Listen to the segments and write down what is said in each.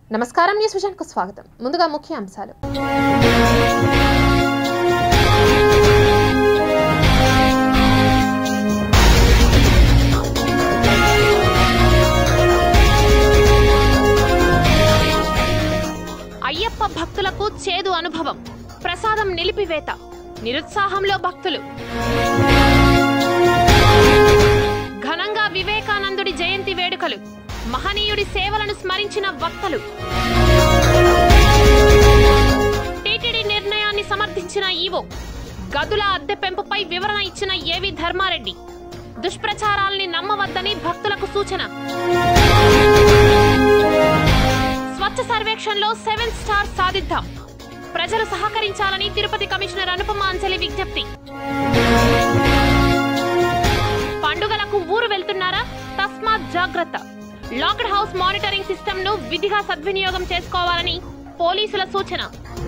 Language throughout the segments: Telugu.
నమస్కారం న్యూస్ విజన్కు స్వాగతం ముందుగా ముఖ్య అంశాలు అయ్యప్ప భక్తులకు చేదు అనుభవం ప్రసాదం నిలిపివేత నిరుత్సాహంలో భక్తులు ఘనంగా వివేకానందుడి జయంతి వేడుకలు మహనీయుడి సేవలను స్మరించిన వక్తలు టీటీడీ నిర్ణయాన్ని సమర్థించిన ఈవో గదుల అద్దె పెంపుపై వివరణ ఇచ్చిన ఏవి ధర్మారెడ్డి దుష్ప్రచారాల్ని నమ్మవద్దని భక్తులకు సూచన స్వచ్ఛ సర్వేక్షణలో సెవెన్ స్టార్ సాధిద్దాం ప్రజలు సహకరించాలని తిరుపతి కమిషనర్ అనుపమ అంజలి విజ్ఞప్తి పండుగలకు ఊరు వెళ్తున్నారా తస్మాత్ జాగ్రత్త లాక్డ్ హౌస్ మానిటరింగ్ సిస్టమ్ ను విధిగా సద్వినియోగం చేసుకోవాలని పోలీసుల సూచన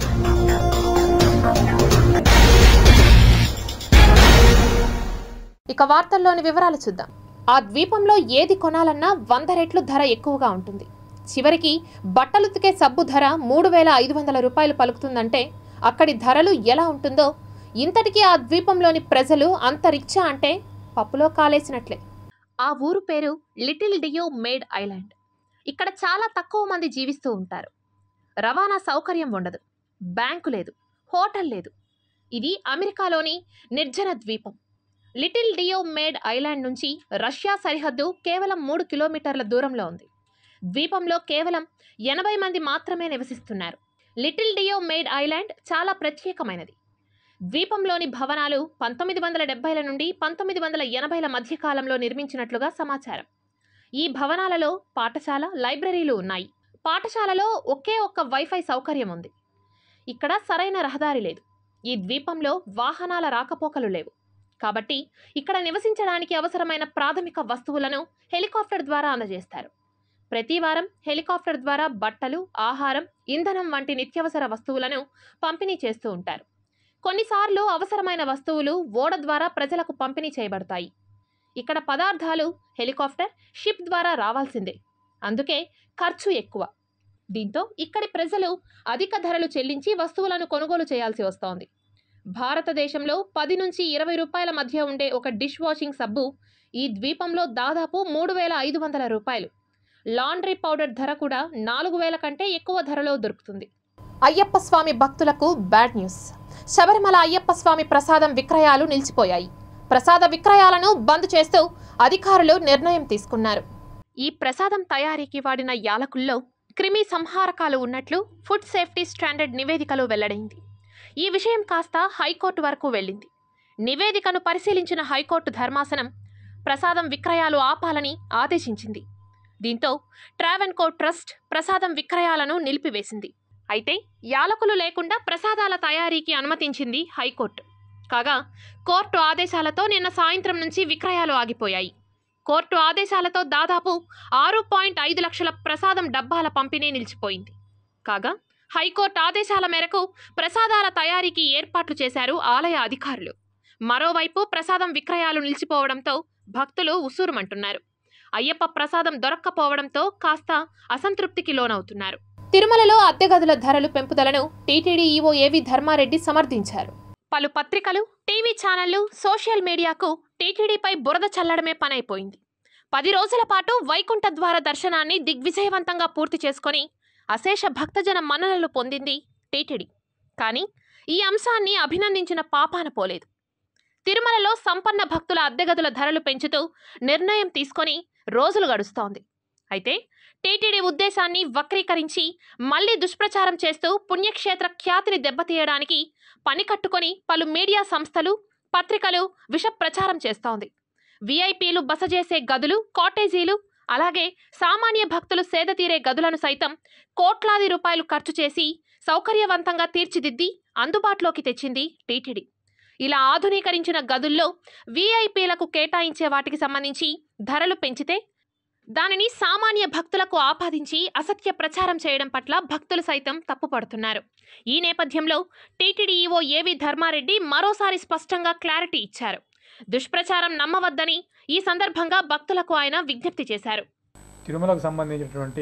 ఇక వార్తల్లోని వివరాలు చూద్దాం ఆ ద్వీపంలో ఏది కొనాలన్నా వంద రెట్లు ధర ఎక్కువగా ఉంటుంది చివరికి బట్టలు ఉతికే సబ్బు ధర మూడు వేల ఐదు వందల రూపాయలు పలుకుతుందంటే అక్కడి ధరలు ఎలా ఉంటుందో ఇంతటికీ ఆ ద్వీపంలోని ప్రజలు అంత రిచ్చా అంటే పప్పులో కాలేసినట్లే ఆ ఊరు పేరు లిటిల్ డియో మేడ్ ఐలాండ్ ఇక్కడ చాలా తక్కువ మంది జీవిస్తూ ఉంటారు రవాణా సౌకర్యం ఉండదు బ్యాంకు లేదు హోటల్ లేదు ఇది అమెరికాలోని నిర్జన ద్వీపం లిటిల్ డియో మేడ్ ఐలాండ్ నుంచి రష్యా సరిహద్దు కేవలం మూడు కిలోమీటర్ల దూరంలో ఉంది ద్వీపంలో కేవలం ఎనభై మంది మాత్రమే నివసిస్తున్నారు లిటిల్ డియో మేడ్ ఐలాండ్ చాలా ప్రత్యేకమైనది ద్వీపంలోని భవనాలు పంతొమ్మిది వందల డెబ్బైల నుండి పంతొమ్మిది వందల ఎనభైల మధ్య కాలంలో నిర్మించినట్లుగా సమాచారం ఈ భవనాలలో పాఠశాల లైబ్రరీలు ఉన్నాయి పాఠశాలలో ఒకే ఒక్క వైఫై సౌకర్యం ఉంది ఇక్కడ సరైన రహదారి లేదు ఈ ద్వీపంలో వాహనాల రాకపోకలు లేవు కాబట్టి ఇక్కడ నివసించడానికి అవసరమైన ప్రాథమిక వస్తువులను హెలికాప్టర్ ద్వారా అందజేస్తారు ప్రతి వారం హెలికాప్టర్ ద్వారా బట్టలు ఆహారం ఇంధనం వంటి నిత్యావసర వస్తువులను పంపిణీ చేస్తూ ఉంటారు కొన్నిసార్లు అవసరమైన వస్తువులు ఓడ ద్వారా ప్రజలకు పంపిణీ చేయబడతాయి ఇక్కడ పదార్థాలు హెలికాప్టర్ షిప్ ద్వారా రావాల్సిందే అందుకే ఖర్చు ఎక్కువ దీంతో ఇక్కడి ప్రజలు అధిక ధరలు చెల్లించి వస్తువులను కొనుగోలు చేయాల్సి వస్తోంది భారతదేశంలో పది నుంచి ఇరవై రూపాయల మధ్య ఉండే ఒక డిష్ వాషింగ్ సబ్బు ఈ ద్వీపంలో దాదాపు మూడు వేల ఐదు వందల రూపాయలు లాండ్రీ పౌడర్ ధర కూడా నాలుగు వేల కంటే ఎక్కువ ధరలో దొరుకుతుంది అయ్యప్ప స్వామి భక్తులకు బ్యాడ్ న్యూస్ శబరిమల అయ్యప్ప స్వామి ప్రసాదం విక్రయాలు నిలిచిపోయాయి ప్రసాద విక్రయాలను బంద్ చేస్తూ అధికారులు నిర్ణయం తీసుకున్నారు ఈ ప్రసాదం తయారీకి వాడిన యాలకుల్లో క్రిమి సంహారకాలు ఉన్నట్లు ఫుడ్ సేఫ్టీ స్టాండర్డ్ నివేదికలో వెల్లడైంది ఈ విషయం కాస్త హైకోర్టు వరకు వెళ్ళింది నివేదికను పరిశీలించిన హైకోర్టు ధర్మాసనం ప్రసాదం విక్రయాలు ఆపాలని ఆదేశించింది దీంతో ట్రావెన్కో ట్రస్ట్ ప్రసాదం విక్రయాలను నిలిపివేసింది అయితే యాలకులు లేకుండా ప్రసాదాల తయారీకి అనుమతించింది హైకోర్టు కాగా కోర్టు ఆదేశాలతో నిన్న సాయంత్రం నుంచి విక్రయాలు ఆగిపోయాయి కోర్టు ఆదేశాలతో దాదాపు ఆరు పాయింట్ ఐదు లక్షల ప్రసాదం డబ్బాల పంపిణీ నిలిచిపోయింది కాగా హైకోర్టు ఆదేశాల మేరకు ప్రసాదాల తయారీకి ఏర్పాట్లు చేశారు ఆలయ అధికారులు మరోవైపు ప్రసాదం విక్రయాలు నిలిచిపోవడంతో భక్తులు ఉసూరుమంటున్నారు అయ్యప్ప ప్రసాదం దొరక్కపోవడంతో కాస్త అసంతృప్తికి లోనవుతున్నారు తిరుమలలో అద్దె గదుల ధరలు పెంపుదలను టీటీడీ ఈవో ఏవి ధర్మారెడ్డి సమర్థించారు పలు పత్రికలు టీవీ ఛానళ్లు సోషల్ మీడియాకు టీటీడీపై బురద చల్లడమే పనైపోయింది పది రోజుల పాటు వైకుంఠ ద్వార దర్శనాన్ని దిగ్విజయవంతంగా పూర్తి చేసుకొని అశేష భక్తజన మన్ననలు పొందింది టీటీడీ కానీ ఈ అంశాన్ని అభినందించిన పాపాన పోలేదు తిరుమలలో సంపన్న భక్తుల అద్దెగదుల ధరలు పెంచుతూ నిర్ణయం తీసుకొని రోజులు గడుస్తోంది అయితే టీటీడీ ఉద్దేశాన్ని వక్రీకరించి మళ్లీ దుష్ప్రచారం చేస్తూ పుణ్యక్షేత్ర ఖ్యాతిని దెబ్బతీయడానికి పని కట్టుకొని పలు మీడియా సంస్థలు పత్రికలు విష ప్రచారం చేస్తోంది వీఐపీలు బస చేసే గదులు కాటేజీలు అలాగే సామాన్య భక్తులు సేద తీరే గదులను సైతం కోట్లాది రూపాయలు ఖర్చు చేసి సౌకర్యవంతంగా తీర్చిదిద్ది అందుబాటులోకి తెచ్చింది టీటీడీ ఇలా ఆధునీకరించిన గదుల్లో వీఐపీలకు కేటాయించే వాటికి సంబంధించి ధరలు పెంచితే దానిని సామాన్య భక్తులకు ఆపాదించి అసత్య ప్రచారం చేయడం పట్ల భక్తులు సైతం తప్పుపడుతున్నారు ఈ నేపథ్యంలో టీటీడీ ఈవో ఏవి ధర్మారెడ్డి మరోసారి స్పష్టంగా క్లారిటీ ఇచ్చారు దుష్ప్రచారం నమ్మవద్దని ఈ సందర్భంగా భక్తులకు ఆయన విజ్ఞప్తి చేశారు తిరుమలకు సంబంధించినటువంటి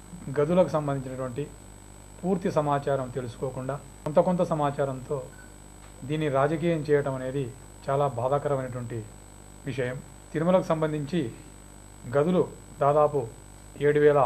గదులకు సంబంధించినటువంటి పూర్తి సమాచారం తెలుసుకోకుండా కొంత కొంత సమాచారంతో దీన్ని రాజకీయం చేయటం అనేది చాలా బాధాకరమైనటువంటి విషయం తిరుమలకు సంబంధించి గదులు దాదాపు ఏడు వేల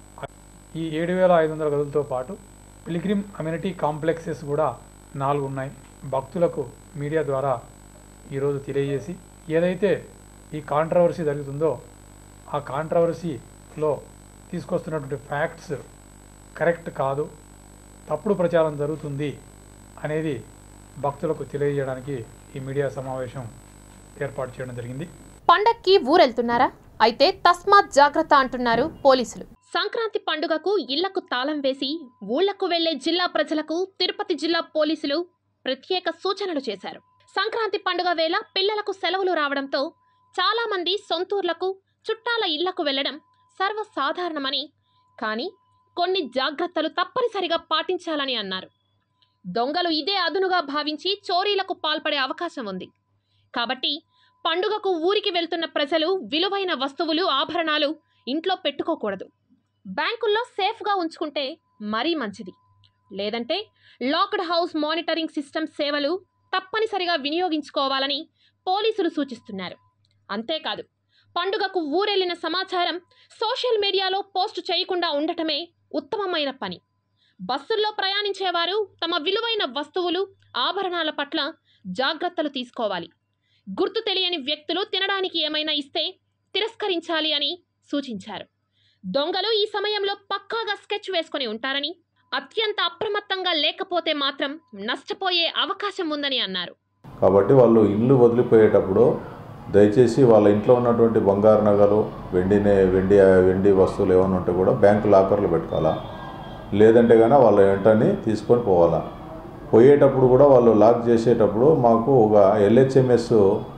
ఈ ఏడు వేల ఐదు వందల గదులతో పాటు పిలిగ్రిమ్ అమ్యూనిటీ కాంప్లెక్సెస్ కూడా నాలుగు ఉన్నాయి భక్తులకు మీడియా ద్వారా ఈరోజు తెలియజేసి ఏదైతే ఈ కాంట్రవర్సీ జరుగుతుందో ఆ కాంట్రవర్సీలో తీసుకొస్తున్నటువంటి ఫ్యాక్ట్స్ కరెక్ట్ కాదు తప్పుడు ప్రచారం జరుగుతుంది అనేది భక్తులకు తెలియజేయడానికి ఈ మీడియా సమావేశం ఏర్పాటు చేయడం జరిగింది పండక్కి ఊరెళ్తున్నారా అయితే తస్మాత్ జాగ్రత్త అంటున్నారు పోలీసులు సంక్రాంతి పండుగకు ఇళ్లకు తాళం వేసి ఊళ్లకు వెళ్లే జిల్లా ప్రజలకు తిరుపతి జిల్లా పోలీసులు ప్రత్యేక సూచనలు చేశారు సంక్రాంతి పండుగ వేళ పిల్లలకు సెలవులు రావడంతో చాలా మంది సొంతూర్లకు చుట్టాల ఇళ్లకు వెళ్లడం సర్వసాధారణమని కానీ కొన్ని జాగ్రత్తలు తప్పనిసరిగా పాటించాలని అన్నారు దొంగలు ఇదే అదునుగా భావించి చోరీలకు పాల్పడే అవకాశం ఉంది కాబట్టి పండుగకు ఊరికి వెళ్తున్న ప్రజలు విలువైన వస్తువులు ఆభరణాలు ఇంట్లో పెట్టుకోకూడదు బ్యాంకుల్లో సేఫ్గా ఉంచుకుంటే మరీ మంచిది లేదంటే లాక్డ్ హౌస్ మానిటరింగ్ సిస్టమ్ సేవలు తప్పనిసరిగా వినియోగించుకోవాలని పోలీసులు సూచిస్తున్నారు అంతేకాదు పండుగకు ఊరెళ్లిన సమాచారం సోషల్ మీడియాలో పోస్ట్ చేయకుండా ఉండటమే ఉత్తమమైన పని బస్సుల్లో ప్రయాణించేవారు తమ విలువైన వస్తువులు ఆభరణాల పట్ల జాగ్రత్తలు తీసుకోవాలి గుర్తు తెలియని వ్యక్తులు తినడానికి ఏమైనా ఇస్తే తిరస్కరించాలి అని సూచించారు దొంగలు ఈ సమయంలో పక్కాగా స్కెచ్ వేసుకొని ఉంటారని అత్యంత అప్రమత్తంగా లేకపోతే మాత్రం నష్టపోయే అవకాశం ఉందని అన్నారు కాబట్టి వాళ్ళు ఇల్లు వదిలిపోయేటప్పుడు దయచేసి వాళ్ళ ఇంట్లో ఉన్నటువంటి బంగారు నగలు వెండినే వెండి వెండి వస్తువులు ఏమైనా ఉంటే కూడా బ్యాంకు లాకర్లు పెట్టుకోవాలా లేదంటే కానీ వాళ్ళ వెంటనే తీసుకొని పోవాలా పోయేటప్పుడు కూడా వాళ్ళు లాక్ చేసేటప్పుడు మాకు ఒక ఎల్హెచ్ఎంఎస్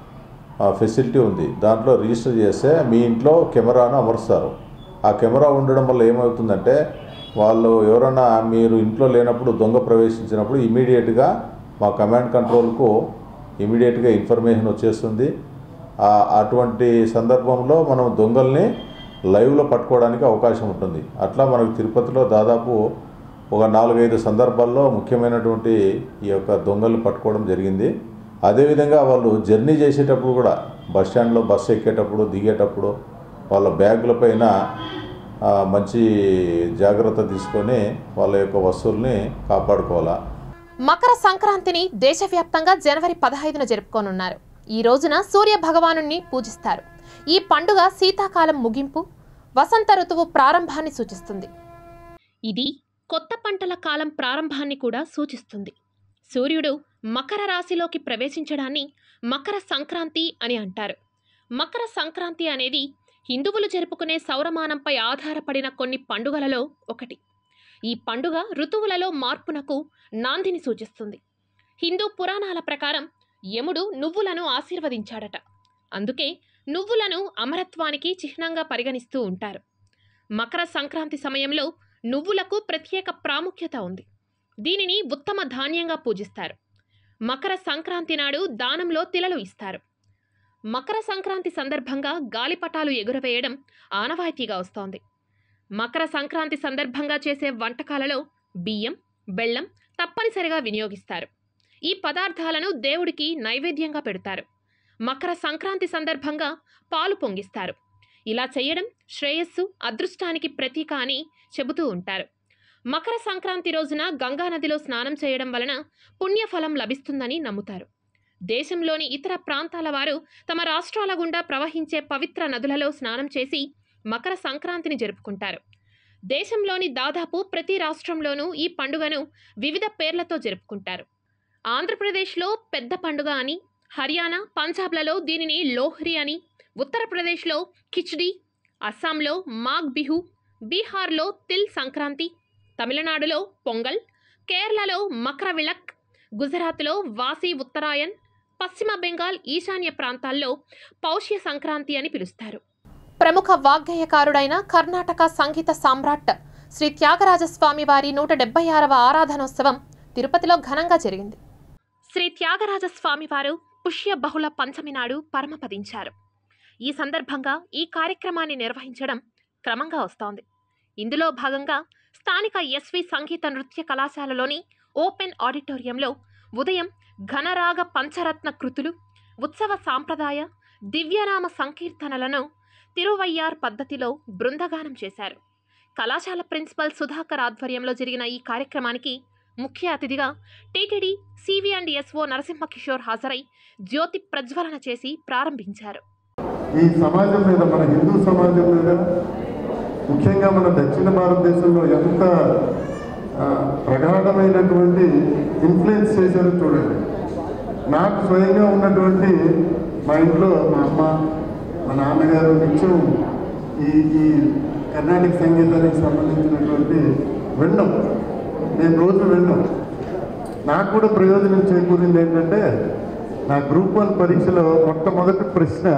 ఫెసిలిటీ ఉంది దాంట్లో రిజిస్టర్ చేస్తే మీ ఇంట్లో కెమెరాను అమరుస్తారు ఆ కెమెరా ఉండడం వల్ల ఏమవుతుందంటే వాళ్ళు ఎవరైనా మీరు ఇంట్లో లేనప్పుడు దొంగ ప్రవేశించినప్పుడు ఇమీడియట్గా మా కమాండ్ కంట్రోల్కు ఇమీడియట్గా ఇన్ఫర్మేషన్ వచ్చేస్తుంది ఆ- అటువంటి సందర్భంలో మనం దొంగల్ని లైవ్లో పట్టుకోవడానికి అవకాశం ఉంటుంది అట్లా మనకు తిరుపతిలో దాదాపు ఒక నాలుగైదు సందర్భాల్లో ముఖ్యమైనటువంటి ఈ యొక్క దొంగలు పట్టుకోవడం జరిగింది అదేవిధంగా వాళ్ళు జర్నీ చేసేటప్పుడు కూడా బస్ స్టాండ్లో బస్సు ఎక్కేటప్పుడు దిగేటప్పుడు వాళ్ళ బ్యాగుల పైన ఆ, మంచి జాగ్రత్త తీసుకొని వాళ్ళ యొక్క వస్తువుల్ని కాపాడుకోవాలా మకర సంక్రాంతిని దేశవ్యాప్తంగా జనవరి పదహైదున జరుపుకోనున్నారు ఈ రోజున సూర్య భగవానుణ్ణి పూజిస్తారు ఈ పండుగ శీతాకాలం ముగింపు వసంత ఋతువు ప్రారంభాన్ని సూచిస్తుంది ఇది కొత్త పంటల కాలం ప్రారంభాన్ని కూడా సూచిస్తుంది సూర్యుడు మకర రాశిలోకి ప్రవేశించడాన్ని మకర సంక్రాంతి అని అంటారు మకర సంక్రాంతి అనేది హిందువులు జరుపుకునే సౌరమానంపై ఆధారపడిన కొన్ని పండుగలలో ఒకటి ఈ పండుగ ఋతువులలో మార్పునకు నాందిని సూచిస్తుంది హిందూ పురాణాల ప్రకారం యముడు నువ్వులను ఆశీర్వదించాడట అందుకే నువ్వులను అమరత్వానికి చిహ్నంగా పరిగణిస్తూ ఉంటారు మకర సంక్రాంతి సమయంలో నువ్వులకు ప్రత్యేక ప్రాముఖ్యత ఉంది దీనిని ఉత్తమ ధాన్యంగా పూజిస్తారు మకర సంక్రాంతి నాడు దానంలో తిలలు ఇస్తారు మకర సంక్రాంతి సందర్భంగా గాలిపటాలు ఎగురవేయడం ఆనవాయితీగా వస్తోంది మకర సంక్రాంతి సందర్భంగా చేసే వంటకాలలో బియ్యం బెల్లం తప్పనిసరిగా వినియోగిస్తారు ఈ పదార్థాలను దేవుడికి నైవేద్యంగా పెడతారు మకర సంక్రాంతి సందర్భంగా పాలు పొంగిస్తారు ఇలా చేయడం శ్రేయస్సు అదృష్టానికి ప్రతీక అని చెబుతూ ఉంటారు మకర సంక్రాంతి రోజున గంగానదిలో స్నానం చేయడం వలన పుణ్యఫలం లభిస్తుందని నమ్ముతారు దేశంలోని ఇతర ప్రాంతాల వారు తమ రాష్ట్రాల గుండా ప్రవహించే పవిత్ర నదులలో స్నానం చేసి మకర సంక్రాంతిని జరుపుకుంటారు దేశంలోని దాదాపు ప్రతి రాష్ట్రంలోనూ ఈ పండుగను వివిధ పేర్లతో జరుపుకుంటారు ఆంధ్రప్రదేశ్లో పెద్ద పండుగ అని హర్యానా పంజాబ్లలో దీనిని లోహ్రి అని ఉత్తరప్రదేశ్లో కిచ్డీ అస్సాంలో మాఘ్ బిహు బీహార్లో తిల్ సంక్రాంతి తమిళనాడులో పొంగల్ కేరళలో మకర విళక్ గుజరాత్లో వాసి ఉత్తరాయన్ పశ్చిమ బెంగాల్ ఈశాన్య ప్రాంతాల్లో పౌష్య సంక్రాంతి అని పిలుస్తారు ప్రముఖ వాగ్గేయకారుడైన కర్ణాటక సంగీత సామ్రాట్ శ్రీ త్యాగరాజస్వామి వారి నూట డెబ్బై ఆరవ ఆరాధనోత్సవం తిరుపతిలో ఘనంగా జరిగింది శ్రీ త్యాగరాజస్వామి వారు పుష్య బహుళ పంచమి నాడు పరమపదించారు ఈ సందర్భంగా ఈ కార్యక్రమాన్ని నిర్వహించడం క్రమంగా వస్తోంది ఇందులో భాగంగా స్థానిక ఎస్వి సంగీత నృత్య కళాశాలలోని ఓపెన్ ఆడిటోరియంలో ఉదయం ఘనరాగ పంచరత్న కృతులు ఉత్సవ సాంప్రదాయ దివ్యనామ సంకీర్తనలను తిరువయ్యార్ పద్ధతిలో బృందగానం చేశారు కళాశాల ప్రిన్సిపల్ సుధాకర్ ఆధ్వర్యంలో జరిగిన ఈ కార్యక్రమానికి ముఖ్య అతిథిగా TTD CV and SO Narasimha Kishore హాజరై జ్యోతి ప్రజ్వలన చేసి ప్రారంభించారు ఈ సమాజం మీద మన హిందూ సమాజం మీద ముఖ్యంగా మన దక్షిణ భారతదేశంలో ఎంత ఆ, ప్రగాఢమైనటువంటి ఇన్ఫ్లుయెన్స్ చేశారో చూడండి నాకు స్వయంగా ఉన్నటువంటి మా ఇంట్లో మా అమ్మ మా నాన్నగారు నిత్యం ఈ ఈ కర్ణాటక సంగీతానికి సంబంధించినటువంటి విన్నాం నేను రోజు విన్నాం నాకు కూడా ప్రయోజనం చేకూరింది ఏంటంటే నా గ్రూప్ వన్ పరీక్షలో మొట్టమొదటి ప్రశ్న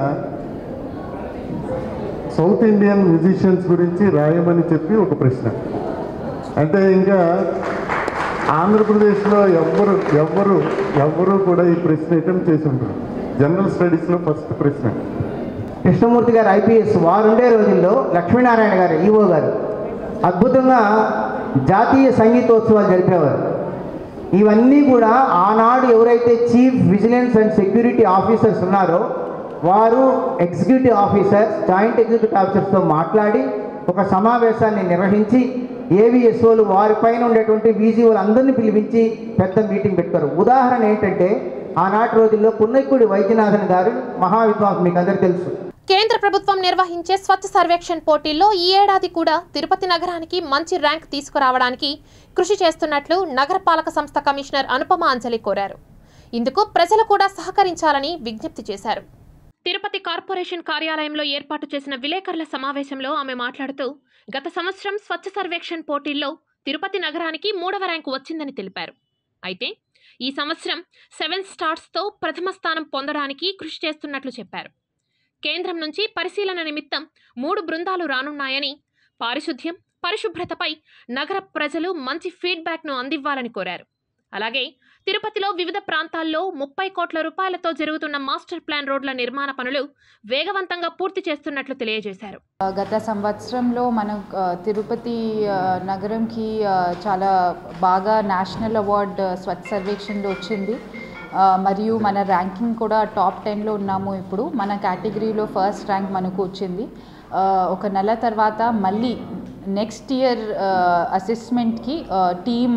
సౌత్ ఇండియన్ మ్యూజిషియన్స్ గురించి రాయమని చెప్పి ఒక ప్రశ్న అంటే ఇంకా ఆంధ్రప్రదేశ్లో ఎవ్వరు ఎవ్వరు ఎవ్వరు కూడా ఈ ప్రశ్న అటెంప్ట్ చేసి ఉంటారు జనరల్ స్టడీస్లో ఫస్ట్ ప్రశ్న కృష్ణమూర్తి గారు ఐపీఎస్ వారుండే రోజుల్లో లక్ష్మీనారాయణ గారు ఈవో గారు అద్భుతంగా జాతీయ సంగీతోత్సవాలు జరిపేవారు ఇవన్నీ కూడా ఆనాడు ఎవరైతే chief vigilance and security officers ఉన్నారో వారు ఎగ్జిక్యూటివ్ ఆఫీసర్స్ జాయింట్ ఎగ్జిక్యూటివ్ ఆఫీసర్స్తో మాట్లాడి ఒక సమావేశాన్ని నిర్వహించి ఏవిఎస్ఓలు వారిపైన ఉండేటువంటి వీజీఓలు అందరినీ పిలిపించి పెద్ద మీటింగ్ పెట్టుతారు ఉదాహరణ ఏంటంటే ఆనాటి రోజుల్లో పున్నైక్కుడి వైద్యనాథన్ గారు మహావిద్వాంసు మీకు అందరికీ తెలుసు కేంద్ర ప్రభుత్వం నిర్వహించే స్వచ్ఛ సర్వేక్షణ్ పోటీల్లో ఈ ఏడాది కూడా తిరుపతి నగరానికి మంచి ర్యాంక్ తీసుకురావడానికి కృషి చేస్తున్నట్లు నగరపాలక సంస్థ కమిషనర్ అనుపమ అంజలి కోరారు ఇందుకు ప్రజలు కూడా సహకరించాలని విజ్ఞప్తి చేశారు తిరుపతి కార్పొరేషన్ కార్యాలయంలో ఏర్పాటు చేసిన విలేకరుల సమావేశంలో ఆమె మాట్లాడుతూ గత సంవత్సరం స్వచ్ఛ సర్వేక్షణ్ పోటీల్లో తిరుపతి నగరానికి మూడవ ర్యాంకు వచ్చిందని తెలిపారు అయితే ఈ సంవత్సరం సెవెన్ స్టార్స్తో ప్రథమ స్థానం పొందడానికి కృషి చేస్తున్నట్లు చెప్పారు కేంద్రం నుంచి పరిశీలన నిమిత్తం మూడు బృందాలు రానున్నాయని పారిశుద్ధ్యం పరిశుభ్రతపై నగర ప్రజలు మంచి ఫీడ్బ్యాక్ను అందివ్వాలని కోరారు అలాగే తిరుపతిలో వివిధ ప్రాంతాల్లో ముప్పై కోట్ల రూపాయలతో జరుగుతున్న మాస్టర్ ప్లాన్ రోడ్ల నిర్మాణ పనులు వేగవంతంగా పూర్తి చేస్తున్నట్లు తెలియజేశారు గత సంవత్సరంలో మనం ఆ, తిరుపతి ఆ, నగరంకి ఆ, చాలా బాగా నేషనల్ అవార్డ్ స్వచ్ఛ సర్వేక్షణలో వచ్చింది ఆ, మరియు మన ర్యాంకింగ్ కూడా టాప్ టెన్లో ఉన్నాము ఇప్పుడు మన కేటగిరీలో ఫస్ట్ ర్యాంక్ మనకు వచ్చింది ఆ, ఒక నెల తర్వాత మళ్ళీ నెక్స్ట్ ఇయర్ అసెస్మెంట్కి టీమ్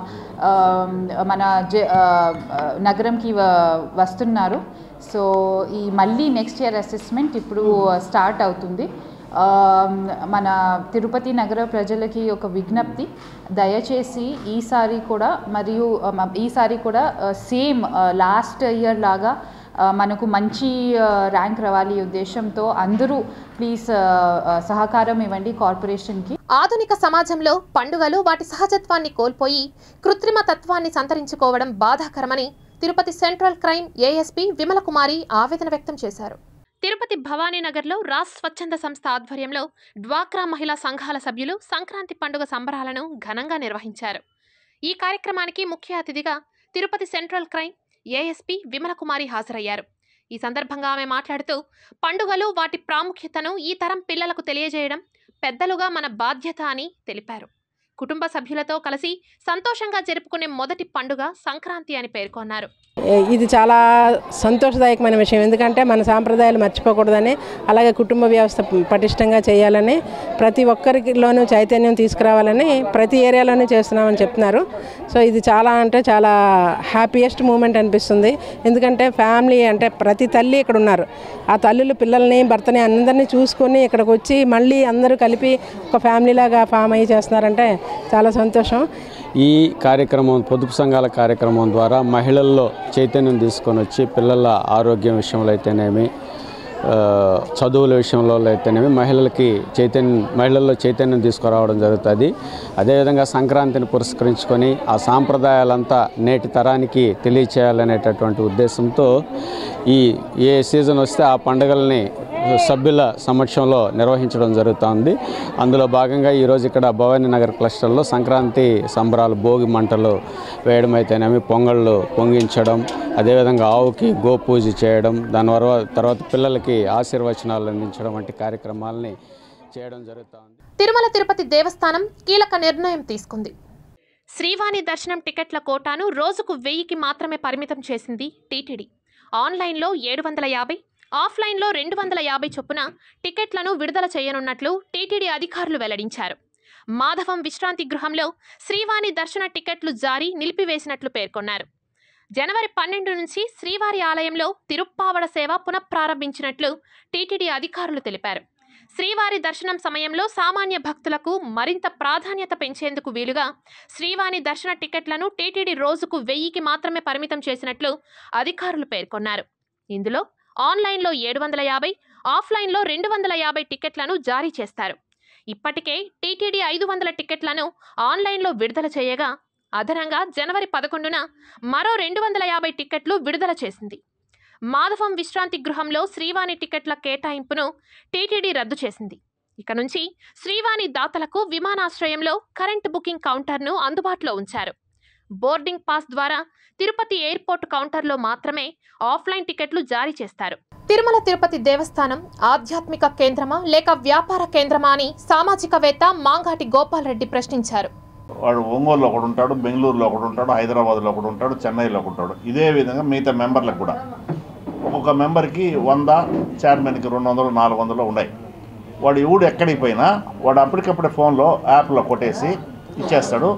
మన జ ఆ, ఆ, నగరంకి వ- వస్తున్నారు సో ఈ మళ్ళీ నెక్స్ట్ ఇయర్ అసెస్మెంట్ ఇప్పుడు స్టార్ట్ అవుతుంది ఆ, మన తిరుపతి నగర ప్రజలకి ఒక విజ్ఞప్తి దయచేసి ఈసారి కూడా మరియు ఆ, మ- ఈసారి కూడా సేమ్ లాస్ట్ ఇయర్ లాగా ఆ, మనకు మంచి ర్యాంక్ రావాలి ఈ ఉద్దేశంతో అందరూ ప్లీజ్ సహకారం ఇవ్వండి కార్పొరేషన్కి ఆధునిక సమాజంలో పండుగలు వాటి సహజత్వాన్ని కోల్పోయి కృత్రిమ తత్వాన్ని సంతరించుకోవడం బాధాకరమని Tirupati central crime ASP Vimalakumari ఆవేదన వ్యక్తం చేశారు తిరుపతి భవానీనగర్లో రాజ్ స్వచ్ఛంద సంస్థ ఆధ్వర్యంలో డ్వాక్రా మహిళా సంఘాల సభ్యులు సంక్రాంతి పండుగ సంబరాలను ఘనంగా నిర్వహించారు ఈ కార్యక్రమానికి ముఖ్య అతిథిగా Tirupati central crime ASP Vimalakumari హాజరయ్యారు ఈ సందర్భంగా ఆమె మాట్లాడుతూ పండుగలు వాటి ప్రాముఖ్యతను ఈ తరం పిల్లలకు తెలియజేయడం పెద్దలుగా మన బాధ్యత అని తెలిపారు కుటుంబ సభ్యులతో కలిసి సంతోషంగా జరుపుకునే మొదటి పండుగ సంక్రాంతి అని పేర్కొన్నారు ఏ- ఇది చాలా సంతోషదాయకమైన విషయం ఎందుకంటే మన సాంప్రదాయాలు మర్చిపోకూడదని అలాగే కుటుంబ వ్యవస్థ పటిష్టంగా చేయాలని ప్రతి ఒక్కరిలోనూ చైతన్యం తీసుకురావాలని ప్రతి ఏరియాలోనూ చేస్తున్నామని చెప్తున్నారు సో ఇది చాలా అంటే చాలా హ్యాపీయెస్ట్ మూమెంట్ అనిపిస్తుంది ఎందుకంటే ఫ్యామిలీ అంటే ప్రతి తల్లి ఇక్కడ ఉన్నారు ఆ తల్లులు పిల్లల్ని భర్తని అందరినీ చూసుకొని ఇక్కడికి వచ్చి మళ్ళీ అందరూ కలిపి ఒక ఫ్యామిలీలాగా ఫామ్ అయ్యి చేస్తున్నారంటే చాలా సంతోషం ఈ కార్యక్రమం పొదుపు సంఘాల కార్యక్రమం ద్వారా మహిళల్లో చైతన్యం తీసుకొని వచ్చి పిల్లల ఆరోగ్యం విషయంలో అయితేనేమి ఆ, చదువుల విషయంలో అయితేనేమి మహిళలకి చైతన్యం మహిళల్లో చైతన్యం తీసుకురావడం జరుగుతుంది అదేవిధంగా సంక్రాంతిని పురస్కరించుకొని ఆ సాంప్రదాయాలంతా నేటి తరానికి తెలియచేయాలనేటటువంటి ఉద్దేశంతో ఈ ఏ సీజన్ వస్తే ఆ పండుగల్ని సభ్యుల సమక్షంలో నిర్వహించడం జరుగుతోంది అందులో భాగంగా ఈరోజు ఇక్కడ భవానీ నగర్ క్లస్టర్లో సంక్రాంతి సంబరాలు భోగి మంటలు వేయడం అయితేనేమి పొంగళ్ళు పొంగించడం అదేవిధంగా ఆవుకి గోపూజ చేయడం దాని తర్వాత తర్వాత పిల్లలకి ఆశీర్వచనాలు అందించడం వంటి కార్యక్రమాలని చేయడం జరుగుతోంది తిరుమల తిరుపతి దేవస్థానం కీలక నిర్ణయం తీసుకుంది శ్రీవాణి దర్శనం టికెట్ల కోటాను రోజుకు వెయ్యికి మాత్రమే పరిమితం చేసింది టీటీడీ ఆన్లైన్లో ఏడు వందల యాభై ఆఫ్లైన్లో రెండు వందల యాభై చొప్పున టికెట్లను విడుదల చేయనున్నట్లు టీటీడీ అధికారులు వెల్లడించారు మాధవం విశ్రాంతి గృహంలో శ్రీవాణి దర్శన టికెట్లు జారీ నిలిపివేసినట్లు పేర్కొన్నారు జనవరి పన్నెండు నుంచి శ్రీవారి ఆలయంలో తిరుప్పావడ సేవ పునఃప్రారంభించినట్లు టీటీడీ అధికారులు తెలిపారు శ్రీవారి దర్శనం సమయంలో సామాన్య భక్తులకు మరింత ప్రాధాన్యత పెంచేందుకు వీలుగా శ్రీవాణి దర్శన టికెట్లను టీటీడీ రోజుకు వెయ్యికి మాత్రమే పరిమితం చేసినట్లు అధికారులు పేర్కొన్నారు ఇందులో ఆన్లైన్లో ఏడు వందల యాభై ఆఫ్లైన్లో రెండు వందల యాభై టికెట్లను జారీ చేస్తారు ఇప్పటికే టీటీడీ ఐదు వందల టికెట్లను ఆన్లైన్లో విడుదల చేయగా అదనంగా జనవరి పదకొండున మరో రెండు వందల యాభై టికెట్లు విడుదల చేసింది మాధవం విశ్రాంతి గృహంలో శ్రీవాణి టికెట్ల కేటాయింపును టీటీడీ రద్దు చేసింది ఇక నుంచి శ్రీవాణి దాతలకు విమానాశ్రయంలో కరెంట్ బుకింగ్ కౌంటర్ను అందుబాటులో ఉంచారు బోర్డింగ్ పాస్ ద్వారా తిరుపతి ఎయిర్పోర్ట్ కౌంటర్లో మాత్రమే ఆఫ్లైన్ టికెట్లు జారీ చేస్తారు తిరుమల తిరుపతి దేవస్థానం ఆధ్యాత్మిక కేంద్రమా లేక వ్యాపార కేంద్రమా అని సామాజికవేత్త మాంగాటి గోపాల్ రెడ్డి ప్రశ్నించారు వాడు ఒంగోలులో ఒకడు ఉంటాడు బెంగళూరులో ఒకడు ఉంటాడు హైదరాబాద్లో ఒకడు ఉంటాడు చెన్నైలో ఒకడు ఉంటాడు ఇదే విధంగా మిగతా మెంబర్లకు కూడా ఒక్కొక్క మెంబర్కి వంద చైర్మన్కి రెండు వందలు నాలుగు వందలు ఉన్నాయి వాడు ఎవడు ఎక్కడికి పోయినా వాడు అప్పటికప్పుడే ఫోన్లో యాప్లో కొట్టేసి ఇచ్చేస్తాడు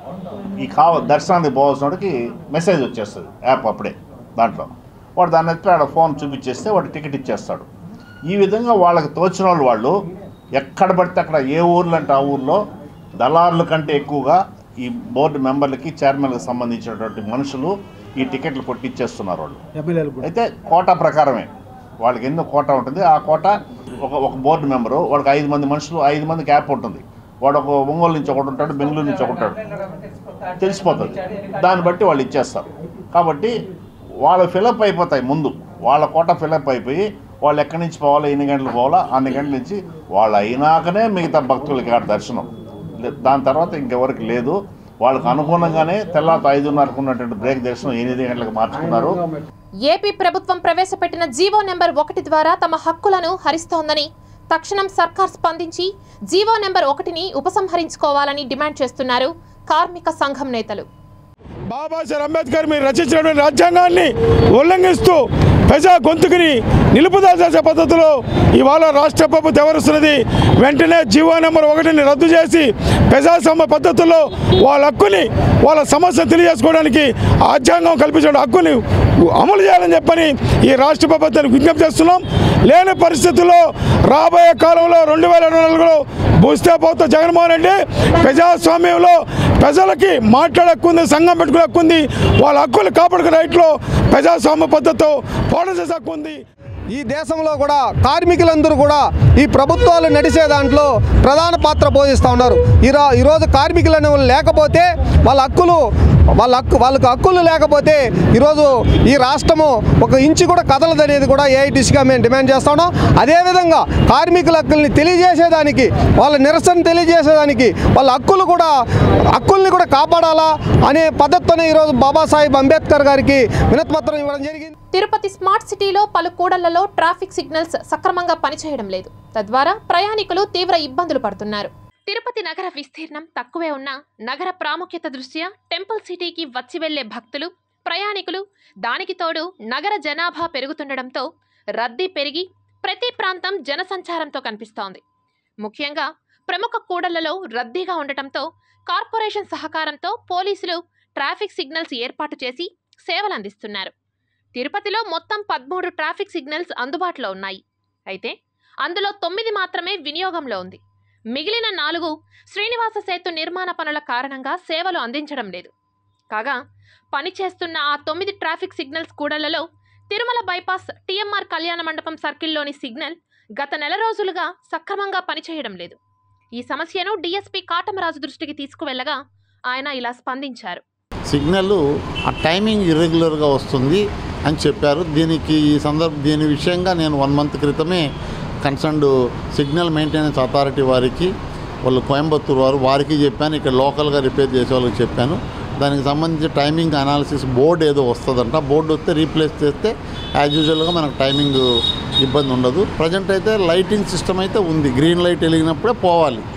ఈ కావ దర్శనానికి పోవాల్సినోడికి మెసేజ్ వచ్చేస్తుంది యాప్ అప్పుడే దాంట్లో వాడు దాన్ని ఎత్తి ఆడ ఫోన్ చూపించేస్తే వాడు టికెట్ ఇచ్చేస్తాడు ఈ విధంగా వాళ్ళకి తోచిన వాళ్ళు వాళ్ళు ఎక్కడ పడితే అక్కడ ఏ ఊర్లు అంటే ఆ ఊర్లో దళారుల కంటే ఎక్కువగా ఈ బోర్డు మెంబర్లకి చైర్మన్కి సంబంధించినటువంటి మనుషులు ఈ టికెట్లు కొట్టిచ్చేస్తున్నారు వాళ్ళు అయితే కోటా ప్రకారమే వాళ్ళకి ఎన్నో కోటా ఉంటుంది ఆ కోటా ఒక ఒక బోర్డు మెంబరు వాళ్ళకి ఐదు మంది మనుషులు ఐదు మందికి యాప్ ఉంటుంది వాడు ఒక ఒంగోలు నుంచి ఒకటి ఉంటాడు బెంగళూరు నుంచి ఒకటి ఉంటాడు తెలిసిపోతుంది దాన్ని బట్టి వాళ్ళు ఇచ్చేస్తారు కాబట్టి వాళ్ళు ఫిలప్ అయిపోతాయి ముందు వాళ్ళ కోట ఫిలప్ అయిపోయి వాళ్ళు ఎక్కడి నుంచి పోవాలో ఎన్ని గంటలకు పోవాలో అన్ని గంటల నుంచి వాళ్ళు అయినాకనే మిగతా భక్తులకి ఆడ దర్శనం లే- దాని తర్వాత ఇంకెవరికి లేదు వాళ్ళకి అనుగుణంగానే తెల్లారి ఐదున్నరకు ఉన్నటువంటి బ్రేక్ దర్శనం ఎనిమిది గంటలకు మార్చుకున్నారు ఏపీ ప్రభుత్వం ప్రవేశపెట్టిన జీవో నెంబర్ ఒకటి ద్వారా తమ హక్కులను హరిస్తోందని తక్షణం సర్కార్ స్పందించి జీవో నెంబర్ ఒకటిని ఉపసంహరించుకోవాలని డిమాండ్ చేస్తున్నారు కార్మిక సంఘం నేతలు బాబాసాహెబ్ అంబేద్కర్ మీరు రచించినటువంటి రాజ్యాంగాన్ని ఉల్లంఘిస్తూ ప్రజా గొంతుకుని నిలుపుదల చేసే పద్ధతిలో ఇవాళ రాష్ట్ర ప్రభుత్వం ఎవరుస్తున్నది వెంటనే జీవో నెంబర్ ఒకటిని రద్దు చేసి ప్రజాస్వామ్య పద్ధతుల్లో వాళ్ళ హక్కుని వాళ్ళ సమస్య తెలియజేసుకోవడానికి రాజ్యాంగం కల్పించిన హక్కుని అమలు చేయాలని చెప్పని ఈ రాష్ట్ర ప్రభుత్వానికి విజ్ఞప్తి చేస్తున్నాం లేని పరిస్థితుల్లో రాబోయే కాలంలో రెండు వేల ఇరవై నాలుగులో బూస్తే పోతే జగన్మోహన్ రెడ్డి ప్రజాస్వామ్యంలో ప్రజలకి మాట్లాడే హక్కు ఉంది సంఘం పెట్టుకునే హక్కు ఉంది వాళ్ళ హక్కులు కాపాడుకునే రైట్లో ప్రజాస్వామ్య పద్ధతితో పోరాటం చేసే హక్కు ఉంది ఈ దేశంలో కూడా కార్మికులందరూ కూడా ఈ ప్రభుత్వాలు నడిచే దాంట్లో ప్రధాన పాత్ర పోషిస్తూ ఉన్నారు ఈరో ఈరోజు కార్మికులు అనే వాళ్ళు లేకపోతే వాళ్ళ హక్కులు వాళ్ళ హక్కు వాళ్ళకు హక్కులు లేకపోతే ఈరోజు ఈ రాష్ట్రము ఒక ఇంచు కూడా కదలదనేది కూడా ఏఐటీసీగా మేము డిమాండ్ చేస్తా ఉన్నాం అదేవిధంగా కార్మికుల హక్కుల్ని తెలియజేసేదానికి వాళ్ళ నిరసన తెలియజేసేదానికి వాళ్ళ హక్కులు కూడా హక్కుల్ని కూడా కాపాడాలా అనే పద్ధతితోనే ఈరోజు బాబాసాహెబ్ అంబేద్కర్ గారికి వినతిపత్రం ఇవ్వడం జరిగింది తిరుపతి స్మార్ట్ సిటీలో పలు కూడళ్లలో ట్రాఫిక్ సిగ్నల్స్ సక్రమంగా పనిచేయడం లేదు తద్వారా ప్రయాణికులు తీవ్ర ఇబ్బందులు పడుతున్నారు తిరుపతి నగర విస్తీర్ణం తక్కువే ఉన్నా నగర ప్రాముఖ్యత దృష్ట్యా టెంపుల్ సిటీకి వచ్చి వెళ్లే భక్తులు ప్రయాణికులు దానికి తోడు నగర జనాభా పెరుగుతుండటంతో రద్దీ పెరిగి ప్రతి ప్రాంతం జనసంచారంతో కనిపిస్తోంది ముఖ్యంగా ప్రముఖ కూడళ్లలో రద్దీగా ఉండటంతో కార్పొరేషన్ సహకారంతో పోలీసులు ట్రాఫిక్ సిగ్నల్స్ ఏర్పాటు చేసి సేవలు అందిస్తున్నారు తిరుపతిలో మొత్తం పదమూడు ట్రాఫిక్ సిగ్నల్స్ అందుబాటులో ఉన్నాయి అయితే అందులో తొమ్మిది మాత్రమే వినియోగంలో ఉంది మిగిలిన నాలుగు శ్రీనివాస సేతు నిర్మాణ పనుల కారణంగా సేవలు అందించడం లేదు కాగా పనిచేస్తున్న ఆ తొమ్మిది ట్రాఫిక్ సిగ్నల్స్ కూడళ్లలో తిరుమల బైపాస్ టీఎంఆర్ కళ్యాణ మండపం సర్కిల్లోని సిగ్నల్ గత నెల రోజులుగా సక్రమంగా పనిచేయడం లేదు ఈ సమస్యను డీఎస్పీ కాటమరాజు దృష్టికి తీసుకువెళ్లగా ఆయన ఇలా స్పందించారు సిగ్నల్ ఆ టైమింగ్ ఇర్రెగ్యులర్గా వస్తుంది అని చెప్పారు దీనికి ఈ సందర్భ దీని విషయంగా నేను వన్ మంత్ క్రితమే కన్సర్న్డ్ సిగ్నల్ మెయింటెనెన్స్ అథారిటీ వారికి వాళ్ళు కోయంబత్తూరు వారు వారికి చెప్పాను ఇక్కడ లోకల్గా రిపేర్ చేసే వాళ్ళకి చెప్పాను దానికి సంబంధించి టైమింగ్ అనాలిసిస్ బోర్డు ఏదో వస్తుందంట బోర్డు వస్తే రీప్లేస్ చేస్తే యాజ్ యూజువల్గా మనకు టైమింగ్ ఇబ్బంది ఉండదు ప్రజెంట్ అయితే లైటింగ్ సిస్టమ్ అయితే ఉంది గ్రీన్ లైట్ వెలిగినప్పుడే పోవాలి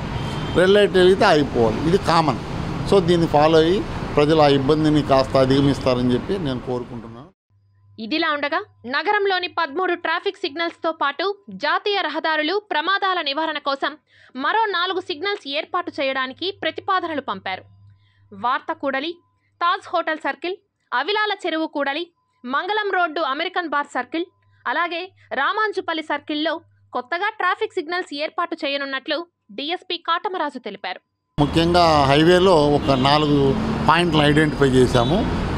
రెడ్ లైట్ వెలిగితే ఆగిపోవాలి ఇది కామన్ సో దీన్ని ఫాలో అయ్యి ప్రజలు ఆ ఇబ్బందిని కాస్త అధిగమిస్తారని చెప్పి నేను కోరుకుంటున్నాను ఇదిలా ఉండగా నగరంలోని పదమూడు ట్రాఫిక్ సిగ్నల్స్తో పాటు జాతీయ రహదారులు ప్రమాదాల నివారణ కోసం మరో నాలుగు సిగ్నల్స్ ఏర్పాటు చేయడానికి ప్రతిపాదనలు పంపారు వార్త కూడలి తాజ్ హోటల్ సర్కిల్ అవిలాల చెరువు కూడలి మంగళం రోడ్డు అమెరికన్ బార్ సర్కిల్ అలాగే రామాంజుపల్లి సర్కిల్లో కొత్తగా ట్రాఫిక్ సిగ్నల్స్ ఏర్పాటు చేయనున్నట్లు డీఎస్పీ కాటమరాజు తెలిపారు ముఖ్యంగా హైవేలో ఒక నాలుగు పాయింట్లు ఐడెంటిఫై చేశాము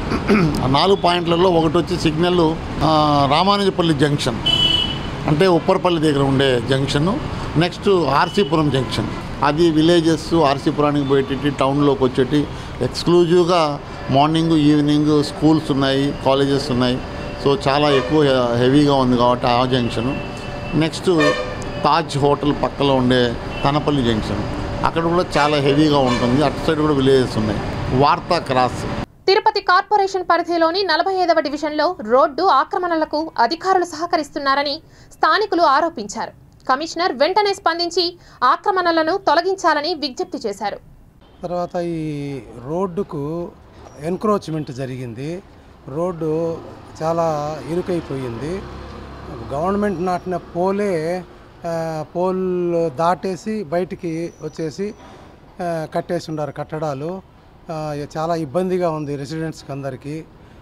ఆ నాలుగు పాయింట్లలో ఒకటి వచ్చి సిగ్నల్ ఆ, రామానుజపల్లి జంక్షన్ అంటే ఉప్పరపల్లి దగ్గర ఉండే జంక్షను నెక్స్ట్ ఆర్సీపురం జంక్షన్ అది విలేజెస్ ఆర్సీపురానికి పోయేటి టౌన్లోకి వచ్చేటి ఎక్స్క్లూజివ్గా మార్నింగ్ ఈవినింగ్ స్కూల్స్ ఉన్నాయి కాలేజెస్ ఉన్నాయి సో చాలా ఎక్కువ హెవీగా ఉంది కాబట్టి ఆ జంక్షను నెక్స్ట్ తాజ్ హోటల్ పక్కలో ఉండే తనపల్లి జంక్షన్ అక్కడ కూడా చాలా హెవీగా ఉంటుంది అటు సైడ్ కూడా విలేజెస్ ఉన్నాయి వార్తా క్రాస్ తిరుపతి కార్పొరేషన్ పరిధిలోని నలభై ఐదవ డివిజన్లో రోడ్డు ఆక్రమణలకు అధికారులు సహకరిస్తున్నారని స్థానికులు ఆరోపించారు కమిషనర్ వెంటనే స్పందించి ఆక్రమణలను తొలగించాలని విజ్ఞప్తి చేశారు తర్వాత ఈ రోడ్డుకు ఎన్క్రోచ్మెంట్ జరిగింది రోడ్డు చాలా ఇరుకైపోయింది గవర్నమెంట్ నాటిన పోలే ఆ, పోల్ దాటేసి బయటికి వచ్చేసి ఆ, కట్టేసి ఉన్నారు కట్టడాలు ఆ, ఇక చాలా ఇబ్బందిగా ఉంది రెసిడెంట్స్కి అందరికీ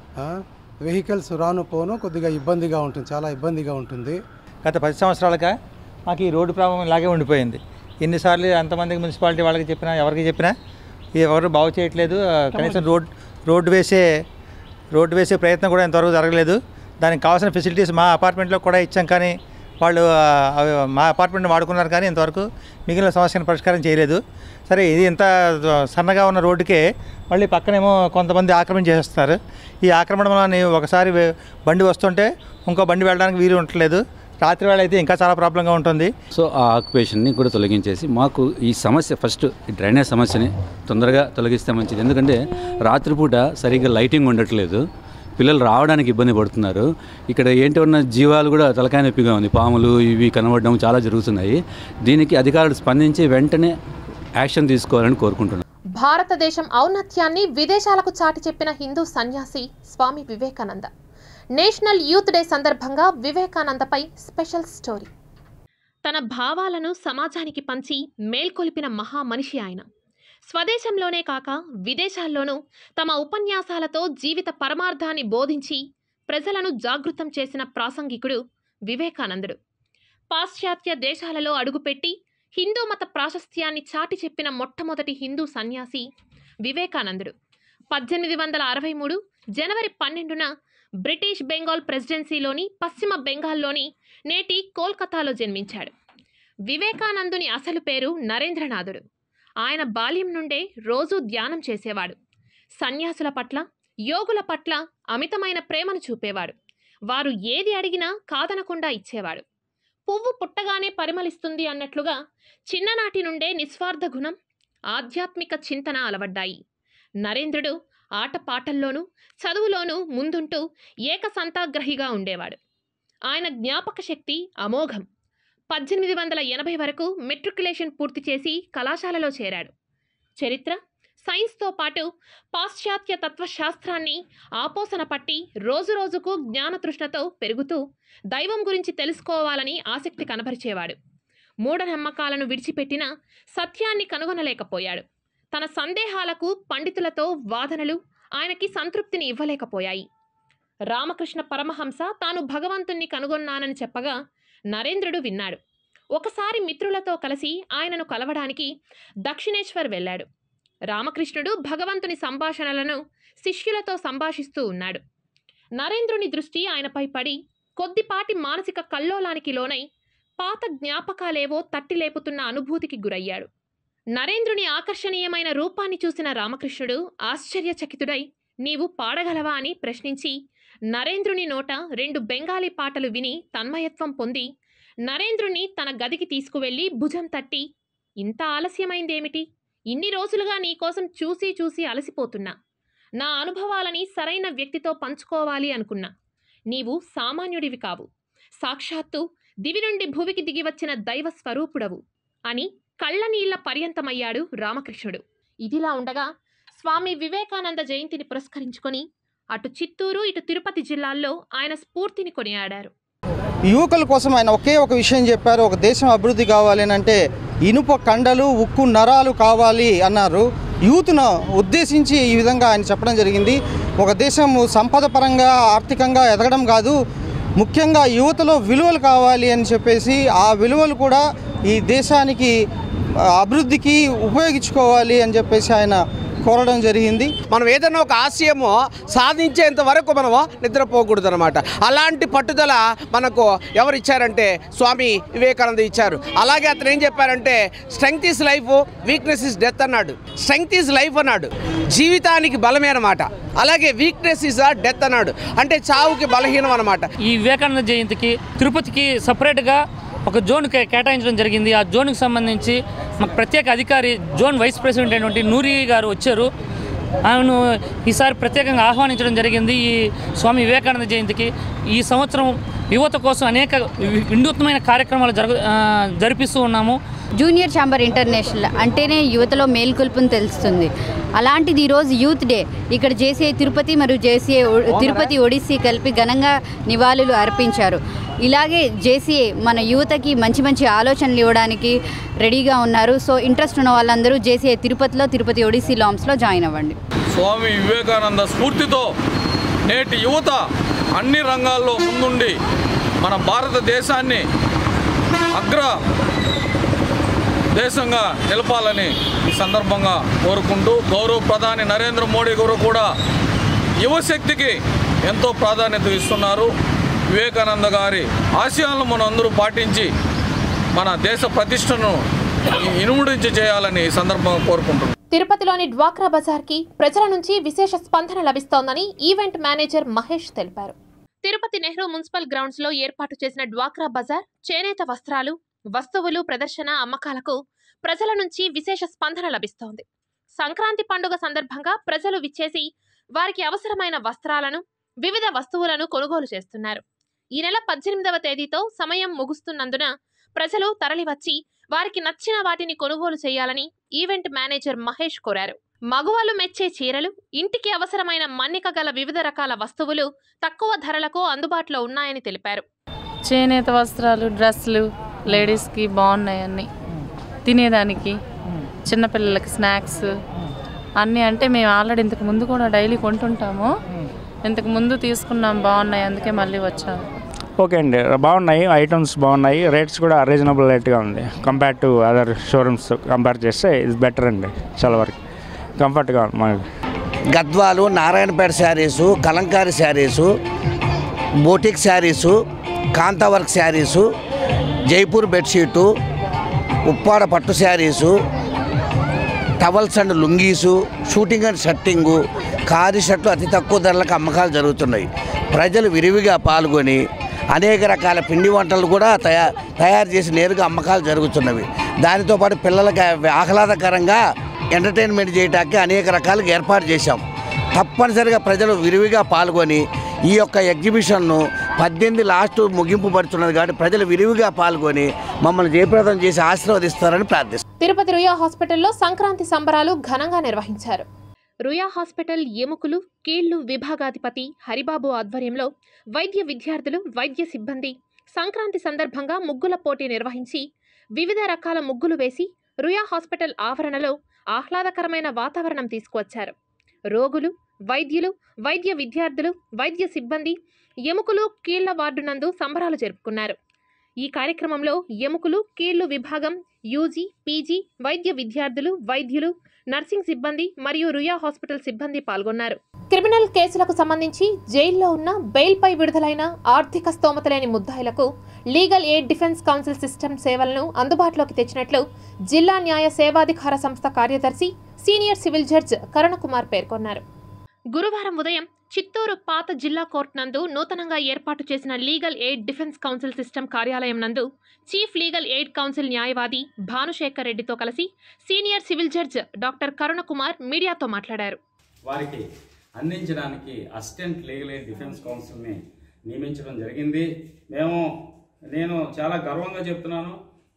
వెహికల్స్ రాను పోను కొద్దిగా ఇబ్బందిగా ఉంటుంది చాలా ఇబ్బందిగా ఉంటుంది గత పది సంవత్సరాలుగా మాకు ఈ రోడ్డు ప్రాబ్లం ఇలాగే ఉండిపోయింది ఎన్నిసార్లు ఎంతమందికి మున్సిపాలిటీ వాళ్ళకి చెప్పినా ఎవరికి చెప్పినా ఎవరు బాగు చేయట్లేదు ఆ, కనీసం రోడ్ రోడ్డు వేసే రోడ్డు వేసే ప్రయత్నం కూడా ఇంతవరకు జరగలేదు దానికి కావాల్సిన ఫెసిలిటీస్ మా అపార్ట్మెంట్లో కూడా ఇచ్చాం కానీ వాళ్ళు ఆ, అవి మా అపార్ట్మెంట్ వాడుకున్నారు కానీ ఇంతవరకు మిగిలిన సమస్యను పరిష్కారం చేయలేదు సరే ఇది ఇంత సన్నగా ఉన్న రోడ్డుకే మళ్ళీ పక్కనేమో కొంతమంది ఆక్రమణ చేసేస్తున్నారు ఈ ఆక్రమణ వలన ఒకసారి వే- బండి వస్తుంటే ఇంకో బండి వెళ్ళడానికి వీలు ఉండట్లేదు రాత్రి వేళ అయితే ఇంకా చాలా ప్రాబ్లంగా ఉంటుంది సో ఆ ఆక్యుపేషన్ని కూడా తొలగించేసి మాకు ఈ సమస్య ఫస్ట్ ఈ డ్రైనేజ్ సమస్యని తొందరగా తొలగిస్తే మంచిది ఎందుకంటే రాత్రిపూట సరిగ్గా లైటింగ్ ఉండట్లేదు పిల్లలు రావడానికి ఇబ్బంది పడుతున్నారు ఇక్కడ ఏంటి ఉన్న జీవాలు కూడా తలకాయ నొప్పిగా ఉంది పాములు ఇవి కనబడడం చాలా జరుగుతున్నాయి దీనికి అధికారులు స్పందించి వెంటనే యాక్షన్ తీసుకోవాలని కోరుకుంటున్నాను భారతదేశం ఔన్నత్యాన్ని విదేశాలకు చాటి చెప్పిన హిందూ సన్యాసి Swami Vivekananda national youth day సందర్భంగా వివేకానందపై స్పెషల్ స్టోరీ తన భావాలను సమాజానికి పంచి మేల్కొలిపిన మహా మనిషి ఆయన స్వదేశంలోనే కాక విదేశాల్లోనూ తమ ఉపన్యాసాలతో జీవిత పరమార్థాన్ని బోధించి ప్రజలను జాగృతం చేసిన ప్రాసంగికుడు వివేకానందుడు పాశ్చాత్య దేశాలలో అడుగుపెట్టి హిందూ మత ప్రాశస్త్యాన్ని చాటి చెప్పిన మొట్టమొదటి హిందూ సన్యాసి వివేకానందుడు పద్దెనిమిది వందల అరవై మూడు జనవరి పన్నెండున బ్రిటిష్ బెంగాల్ ప్రెసిడెన్సీలోని పశ్చిమ బెంగాల్లోని నేటి కోల్కతాలో జన్మించాడు వివేకానందుని అసలు పేరు నరేంద్రనాథుడు ఆయన బాల్యం నుండే రోజూ ధ్యానం చేసేవాడు సన్యాసుల పట్ల యోగుల పట్ల అమితమైన ప్రేమను చూపేవాడు వారు ఏది అడిగినా కాదనకుండా ఇచ్చేవాడు పువ్వు పుట్టగానే పరిమళిస్తుంది అన్నట్లుగా చిన్ననాటి నుండే నిస్వార్థ గుణం ఆధ్యాత్మిక చింతన అలవడ్డాయి నరేంద్రుడు ఆటపాటల్లోనూ చదువులోనూ ముందుంటూ ఏకసంతాగ్రహిగా ఉండేవాడు ఆయన జ్ఞాపక శక్తి అమోఘం పద్దెనిమిది వందల ఎనభై వరకు మెట్రికులేషన్ పూర్తి చేసి కళాశాలలో చేరాడు చరిత్ర సైన్స్తో పాటు పాశ్చాత్య తత్వశాస్త్రాన్ని ఆపోసన పట్టి రోజురోజుకు జ్ఞానతృష్ణతో పెరుగుతూ దైవం గురించి తెలుసుకోవాలని ఆసక్తి కనబరిచేవాడు మూఢనమ్మకాలను విడిచిపెట్టిన సత్యాన్ని కనుగొనలేకపోయాడు తన సందేహాలకు పండితులతో వాదనలు ఆయనకి సంతృప్తిని ఇవ్వలేకపోయాయి రామకృష్ణ పరమహంస తాను భగవంతుణ్ణి కనుగొన్నానని చెప్పగా నరేంద్రుడు విన్నాడు ఒకసారి మిత్రులతో కలిసి ఆయనను కలవడానికి దక్షిణేశ్వర్ వెళ్ళాడు రామకృష్ణుడు భగవంతుని సంభాషణలను శిష్యులతో సంభాషిస్తూ ఉన్నాడు నరేంద్రుని దృష్టి ఆయనపై పడి కొద్దిపాటి మానసిక కల్లోలానికి లోనై పాత జ్ఞాపకాలేవో తట్టి లేపుతున్న అనుభూతికి గురయ్యాడు నరేంద్రుని ఆకర్షణీయమైన రూపాన్ని చూసిన రామకృష్ణుడు ఆశ్చర్యచకితుడై నీవు పాడగలవా అని ప్రశ్నించి నరేంద్రుని నోట రెండు బెంగాలీ పాటలు విని తన్మయత్వం పొంది నరేంద్రుని తన గదికి తీసుకువెళ్ళి భుజం తట్టి ఇంత ఆలస్యమైందేమిటి ఇన్ని రోజులుగా నీకోసం చూసి చూసి అలసిపోతున్నా నా అనుభవాలని సరైన వ్యక్తితో పంచుకోవాలి అనుకున్నా నీవు సామాన్యుడివి కావు సాక్షాత్తు దివి నుండి భువికి దిగివచ్చిన దైవ స్వరూపుడవు అని కళ్ళనీళ్ల పర్యంతమయ్యాడు రామకృష్ణుడు ఇదిలా ఉండగా స్వామి వివేకానంద జయంతిని పురస్కరించుకొని అటు చిత్తూరు ఇటు తిరుపతి జిల్లాల్లో ఆయన స్ఫూర్తిని కొనియాడారు యువకుల కోసం ఆయన ఒకే ఒక విషయం చెప్పారు ఒక దేశం అభివృద్ధి కావాలి అని అంటే ఇనుప కండలు ఉక్కు నరాలు కావాలి అన్నారు యూత్ను ఉద్దేశించి ఈ విధంగా ఆయన చెప్పడం జరిగింది ఒక దేశం సంపద పరంగా ఆర్థికంగా ఎదగడం కాదు ముఖ్యంగా యువతలో విలువలు కావాలి అని చెప్పేసి ఆ విలువలు కూడా ఈ దేశానికి ఆ, అభివృద్ధికి ఉపయోగించుకోవాలి అని చెప్పేసి ఆయన కోరడం జరిగింది మనం ఏదైనా ఒక ఆశయము సాధించేంత వరకు మనము నిద్రపోకూడదు అనమాట అలాంటి పట్టుదల మనకు ఎవరు ఇచ్చారంటే స్వామి వివేకానంద ఇచ్చారు అలాగే అతను ఏం చెప్పారంటే strength is life weakness is death అన్నాడు స్ట్రెంగ్త్ ఈజ్ లైఫ్ అన్నాడు జీవితానికి బలమే అనమాట అలాగే వీక్నెస్ ఇస్ డెత్ అన్నాడు అంటే చావుకి బలహీనం అనమాట ఈ వివేకానంద జయంతికి తిరుపతికి సపరేట్గా ఒక జోన్ కే- కేటాయించడం జరిగింది ఆ జోన్కి సంబంధించి మాకు ప్రత్యేక అధికారి జోన్ వైస్ ప్రెసిడెంట్ అయినటువంటి నూరి గారు వచ్చారు ఆమెను ఈసారి ప్రత్యేకంగా ఆహ్వానించడం జరిగింది ఈ స్వామి వివేకానంద జయంతికి ఈ సంవత్సరం యువత కోసం అనేక వి- వినూత్నమైన కార్యక్రమాలు జరుగు ఆ, జరిపిస్తూ ఉన్నాము జూనియర్ ఛాంబర్ ఇంటర్నేషనల్ అంటేనే యువతలో మేల్కొల్పుని తెలుస్తుంది అలాంటిది ఈరోజు యూత్ డే ఇక్కడ జేసీఐ తిరుపతి మరియు జేసీఐ తిరుపతి ఒడిస్సీ కలిపి ఘనంగా నివాళులు అర్పించారు ఇలాగే జేసీఐ మన యువతకి మంచి మంచి ఆలోచనలు ఇవ్వడానికి రెడీగా ఉన్నారు సో ఇంట్రెస్ట్ ఉన్న వాళ్ళందరూ జేసీఐ తిరుపతిలో తిరుపతి ఒడిస్సీ లామ్స్లో జాయిన్ అవ్వండి స్వామి వివేకానంద స్ఫూర్తితో నేటి యువత అన్ని రంగాల్లో ముందుండి మన భారతదేశాన్ని అగ్ర దేశంగా నిలపాలని ఈ సందర్భంగా కోరుకుంటూ గౌరవ ప్రధాని నరేంద్ర మోడీ గారు కూడా యువశక్తికి ఎంతో ప్రాధాన్యత ఇస్తున్నారు వివేకానంద గారి ఆశయాలను మనం అందరూ పాటించి మన దేశ ప్రతిష్టను ఇనుముడించి చేయాలని ఈ సందర్భంగా కోరుకుంటున్నాం తిరుపతిలోని డ్వాక్రా బజార్కి ప్రజల నుంచి విశేష స్పందన లభిస్తోందని ఈవెంట్ మేనేజర్ మహేష్ తెలిపారు తిరుపతి నెహ్రూ మున్సిపల్ గ్రౌండ్స్ లో ఏర్పాటు చేసిన డ్వాక్రా బజార్ చేనేత వస్త్రాలు వస్తువులు ప్రదర్శన అమ్మకాలకు ప్రజల నుంచి విశేష స్పందన లభిస్తోంది సంక్రాంతి పండుగ సందర్భంగా ప్రజలు విచ్చేసి వారికి అవసరమైన వస్త్రాలను వివిధ వస్తువులను కొనుగోలు చేస్తున్నారు ఈ నెల పద్దెనిమిదవ తేదీతో సమయం ముగుస్తున్నందున ప్రజలు తరలివచ్చి వారికి నచ్చిన వాటిని కొనుగోలు చేయాలని ఈవెంట్ మేనేజర్ మహేష్ కోరారు మగువలు మెచ్చే చీరలు ఇంటికి అవసరమైన మన్నిక గల వివిధ రకాల వస్తువులు తక్కువ ధరలకు అందుబాటులో ఉన్నాయని తెలిపారు చేనేత వస్త్రాలు డ్రెస్సులు లేడీస్కి బాగున్నాయి అన్నీ తినేదానికి చిన్నపిల్లలకి స్నాక్స్ అన్నీ అంటే మేము ఆల్రెడీ ఇంతకు ముందు కూడా డైలీ కొంటుంటాము ఇంతకు ముందు తీసుకున్నాం బాగున్నాయి అందుకే మళ్ళీ వచ్చాము ఓకే అండి బాగున్నాయి ఐటమ్స్ బాగున్నాయి రేట్స్ కూడా రీజనబుల్ రేట్గా ఉంది compare to other showrooms compare చేస్తే ఇది బెటర్ అండి చాలా వరకు కంఫర్ట్గా ఉంది మనకి గద్వాలు నారాయణపేట శారీసు కలంకారీ శారీసు బోటిక్ శారీసు కాంతావర్క్ శారీసు జైపూర్ బెడ్షీటు ఉప్పాడ పట్టు saris towels and lungis shooting and shirting కారీ షర్ట్లు అతి తక్కువ ధరలకు అమ్మకాలు జరుగుతున్నాయి ప్రజలు విరివిగా పాల్గొని అనేక రకాల పిండి వంటలు కూడా తయా తయారు చేసి నేరుగా అమ్మకాలు జరుగుతున్నవి దానితో పాటు పిల్లలకి ఆహ్లాదకరంగా ఎంటర్టైన్మెంట్ చేయడానికి అనేక రకాలుగా ఏర్పాటు చేశాం తప్పనిసరిగా ప్రజలు విరివిగా పాల్గొని ఈ యొక్క ఎగ్జిబిషన్ను పద్దెనిమిది లాస్ట్ ముగింపు పడుతున్నది కాబట్టి ప్రజలు విరివిగా పాల్గొని మమ్మల్ని జయప్రదం చేసి ఆశీర్వదిస్తారని ప్రార్థిస్తున్నాం తిరుపతి రుయా హాస్పిటల్లో సంక్రాంతి సంబరాలు ఘనంగా నిర్వహించారు రుయా హాస్పిటల్ ఎముకలు కీళ్లు విభాగాధిపతి హరిబాబు ఆధ్వర్యంలో వైద్య విద్యార్థులు వైద్య సిబ్బంది సంక్రాంతి సందర్భంగా ముగ్గుల పోటీ నిర్వహించి వివిధ రకాల ముగ్గులు వేసి రుయా హాస్పిటల్ ఆవరణలో ఆహ్లాదకరమైన వాతావరణం తీసుకువచ్చారు రోగులు వైద్యులు వైద్య విద్యార్థులు వైద్య సిబ్బంది ఎముకలు కీళ్ల వార్డు నందు సంబరాలు జరుపుకున్నారు ఈ కార్యక్రమంలో ఎముకలు కీళ్లు విభాగం యూజీ పీజీ వైద్య విద్యార్థులు వైద్యులు నర్సింగ్ సిబ్బంది మరియు రుయా హాస్పిటల్ సిబ్బంది పాల్గొన్నారు క్రిమినల్ కేసులకు సంబంధించి జైల్లో ఉన్న బెయిల్పై విడుదలైన ఆర్థిక స్తోమత లేని ముద్దాయిలకు legal aid defence counsel system సేవలను అందుబాటులోకి తెచ్చినట్లు జిల్లా న్యాయ సేవాధికార సంస్థ కార్యదర్శి సీనియర్ సివిల్ జడ్జ్ కరుణకుమార్ పేర్కొన్నారు గురువారం ఉదయం చిత్తూరు పాత జిల్లా కోర్టు నందు నూతనంగా ఏర్పాటు చేసిన legal aid defence counsel system కార్యాలయం నందు చీఫ్ లీగల్ ఎయిడ్ కౌన్సిల్ న్యాయవాది భానుశేఖర్ రెడ్డితో కలిసి senior civil judge doctor Karunakumar మీడియాతో మాట్లాడారు వారికి అందించడానికి అసిస్టెంట్ లీగల్ ఎయిడ్ డిఫెన్స్ కౌన్సిల్ని నియమించడం జరిగింది మేము నేను చాలా గర్వంగా చెప్తున్నాను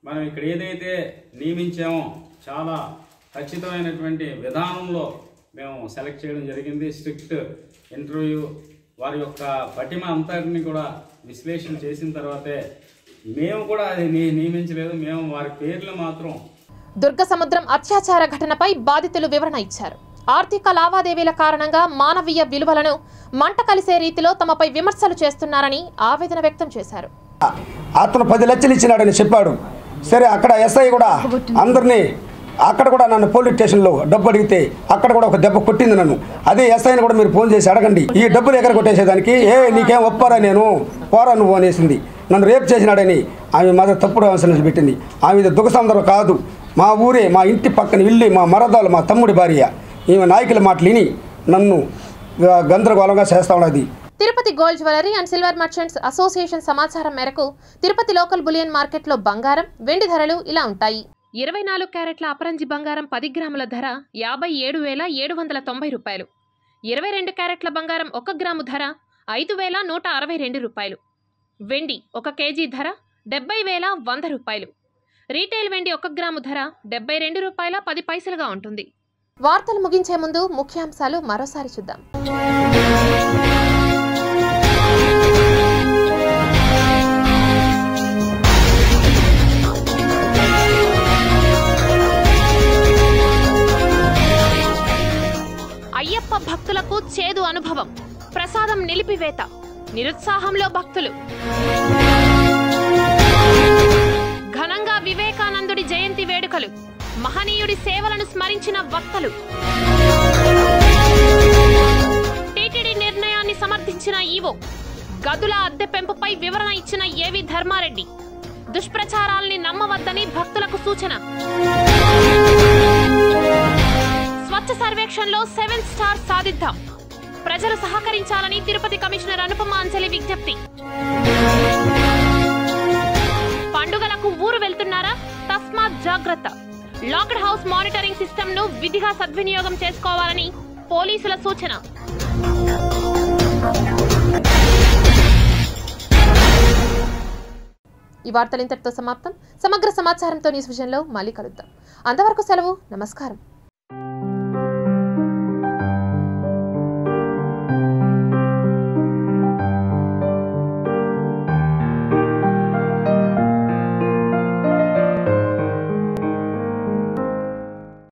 మనం ఇక్కడ ఏదైతే నియమించామో చాలా ఖచ్చితమైనటువంటి విధానంలో మేము సెలెక్ట్ చేయడం జరిగింది స్ట్రిక్ట్ ఇంటర్వ్యూ వారి యొక్క పటిమ అంతటిని కూడా విశ్లేషణ చేసిన తర్వాతే మేము కూడా అది ని- నియమించలేదు మేము వారి పేర్లు మాత్రం దుర్గ సముద్రం అత్యాచార ఘటనపై బాధితులు వివరణ ఇచ్చారు ఆర్థిక లావాదేవీల కారణంగా మానవీయ విలువలను మంట కలిసే రీతిలో తమపై విమర్శలు చేస్తున్నారని ఆవేదన వ్యక్తం చేశారు అతను పది లక్షలు ఇచ్చినాడని చెప్పాడు సరే అక్కడ ఎస్ఐ కూడా అందరినీ అక్కడ కూడా నన్ను పోలీస్ స్టేషన్లో డబ్బు అడిగితే అక్కడ కూడా ఒక దెబ్బ కొట్టింది నన్ను అదే ఎస్ఐని కూడా మీరు ఫోన్ చేసి అడగండి ఈ డబ్బులు ఎక్కడ కొట్టేసేదానికి ఏ నీకేం ఒప్పారా నేను పోరా నువ్వు అనేసింది నన్ను రేపు చేసినాడని ఆమె మదర్ తప్పుడు అవసరం పెట్టింది ఆమె దుఃఖసందరం కాదు మా ఊరే మా ఇంటి పక్కన ఇల్లు మా మరదాలు మా తమ్ముడి భార్య ఈమె నాయకుల మాటలు విని నన్ను ఆ, గందరగోళంగా చేస్తా ఉన్నది Tirupati gold jewellery and silver merchants association సమాచారం మేరకు తిరుపతి లోకల్ బులియన్ మార్కెట్లో బంగారం వెండి ధరలు ఇలా ఉంటాయి ఇరవై నాలుగు క్యారెట్ల అపరంజి బంగారం పది గ్రాముల ధర యాభై ఏడు వేల ఏడు వందల తొంభై రూపాయలు ఇరవై రెండు క్యారెట్ల బంగారం ఒక గ్రాము ధర ఐదు వేల నూట అరవై రెండు రూపాయలు వెండి ఒక కేజీ ధర డెబ్బై వేల వంద రూపాయలు రీటైల్ వెండి ఒక గ్రాము ధర డెబ్బై రెండు రూపాయల పది పైసలుగా ఉంటుంది వార్తలు ముగించే ముందు ముఖ్యాంశాలు మరోసారి చూద్దాం అయ్యప్ప భక్తులకు చేదు అనుభవం ప్రసాదం నిలిపివేత నిరుత్సాహంలో భక్తులు ఘనంగా వివేకానందుడి జయంతి వేడుకలు మహనీయుడి సేవలను స్మరించిన వక్తలు టీటీడీ నిర్ణయాన్ని సమర్థించిన ఈవో గదుల అద్దె పెంపుపై వివరణ ఇచ్చిన ఏవి ధర్మారెడ్డి దుష్ప్రచారాల్ని నమ్మవద్దని భక్తులకు సూచన స్వచ్ఛ సర్వేక్షణలో సెవెన్ స్టార్ సాధిద్దాం ప్రజలు సహకరించాలని తిరుపతి కమిషనర్ అనుపమ అంజలి విజ్ఞప్తి పండుగలకు ఊరు వెళ్తున్నారా తస్మాత్ జాగ్రత్త లాక్డ్ హౌస్ మానిటరింగ్ సిస్టమ్ ను విధిగా సద్వినియోగం చేసుకోవాలని పోలీసుల సూచన ఈ వార్తలు ఇంతటితో సమాప్తం సమగ్ర సమాచారంతో న్యూస్ విజన్లో మళ్ళీ కలుద్దాం అంతవరకు సెలవు నమస్కారం